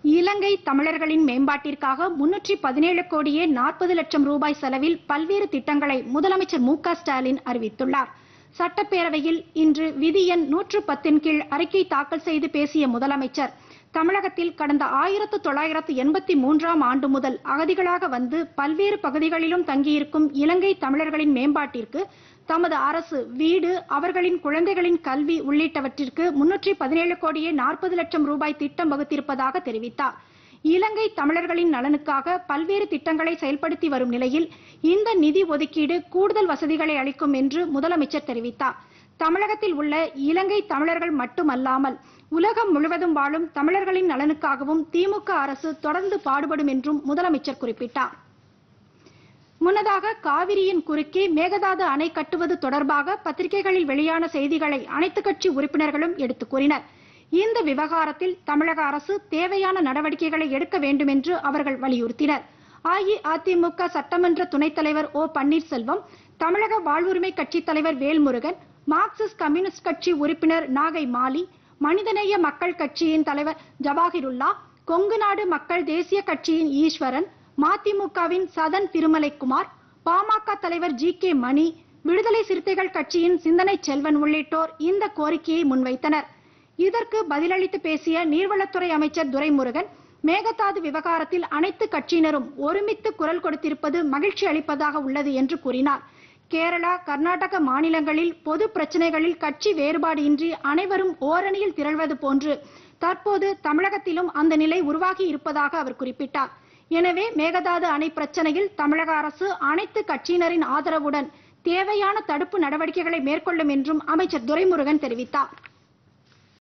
இலங்கை தமிழர்களின் மேம்பாட்டிற்காக முன்னூற்றி பதினேழு கோடியே நாற்பது லட்சம் ரூபாய் செலவில் பல்வேறு திட்டங்களை முதலமைச்சர் மு க ஸ்டாலின் அறிவித்துள்ளார் சட்டப்பேரவையில் இன்று விதி எண் நூற்று பத்தின் கீழ் அறிக்கை தாக்கல் செய்து பேசிய முதலமைச்சர் தமிழகத்தில் கடந்த ஆயிரத்து தொள்ளாயிரத்து எண்பத்தி மூன்றாம் ஆண்டு முதல் அகதிகளாக வந்து பல்வேறு பகுதிகளிலும் தங்கியிருக்கும் இலங்கை தமிழர்களின் மேம்பாட்டிற்கு தமது அரசு வீடு அவர்களின் குழந்தைகளின் கல்வி உள்ளிட்டவற்றிற்கு முன்னூற்றி பதினேழு கோடியே நாற்பது லட்சம் ரூபாய் திட்டம் வகுத்திருப்பதாக தெரிவித்தார் இலங்கை தமிழர்களின் நலனுக்காக பல்வேறு திட்டங்களை செயல்படுத்தி வரும் நிலையில் இந்த நிதி ஒதுக்கீடு கூடுதல் வசதிகளை அளிக்கும் என்று முதலமைச்சர் தெரிவித்தார் தமிழகத்தில் உள்ள இலங்கை தமிழர்கள் மட்டுமல்லாமல் உலகம் முழுவதும் வாழும் தமிழர்களின் நலனுக்காகவும் திமுக அரசு தொடர்ந்து பாடுபடும் என்றும் முதலமைச்சர் குறிப்பிட்டார் முன்னதாக காவிரியின் குறுக்கே மேகதாது அணை கட்டுவது தொடர்பாக பத்திரிகைகளில் வெளியான செய்திகளை அனைத்துக் கட்சி உறுப்பினர்களும் எடுத்துக் கூறினர் இந்த விவகாரத்தில் தமிழக அரசு தேவையான நடவடிக்கைகளை எடுக்க வேண்டும் என்று அவர்கள் வலியுறுத்தினர் அஇஅதிமுக சட்டமன்ற துணைத் தலைவர் ஓ பன்னீர்செல்வம் தமிழக வாழ்வுரிமை கட்சித் தலைவர் வேல்முருகன் மார்க்சிஸ்ட் கம்யூனிஸ்ட் கட்சி உறுப்பினர் நாகை மாலி மனிதநேய மக்கள் கட்சியின் தலைவர் ஜவாஹிருல்லா கொங்கு நாடு மக்கள் தேசிய கட்சியின் ஈஸ்வரன் மதிமுகவின் சதன் திருமலைக்குமார் பாமக தலைவர் ஜி கே மணி விடுதலை சிறுத்தைகள் கட்சியின் சிந்தனை செல்வன் உள்ளிட்டோர் இந்த கோரிக்கையை முன்வைத்தனர் இதற்கு பதிலளித்து பேசிய நீர்வளத்துறை அமைச்சர் துரைமுருகன் மேகதாது விவகாரத்தில் அனைத்து கட்சியினரும் ஒருமித்து குரல் கொடுத்திருப்பது மகிழ்ச்சி அளிப்பதாக உள்ளது என்று கூறினார் கேரளா கர்நாடக மாநிலங்களில் பொது பிரச்சனைகளில் கட்சி வேறுபாடு இன்றி அனைவரும் ஓரணியில் திரள்வது போன்று தற்போது தமிழகத்திலும் அந்த நிலை உருவாகி இருப்பதாக அவர் குறிப்பிட்டார் எனவே மேகதாது அணை பிரச்சனையில் தமிழக அரசு அனைத்து கட்சியினரின் ஆதரவுடன் தேவையான தடுப்பு நடவடிக்கைகளை மேற்கொள்ளும் என்றும் அமைச்சர் துரைமுருகன் தெரிவித்தார்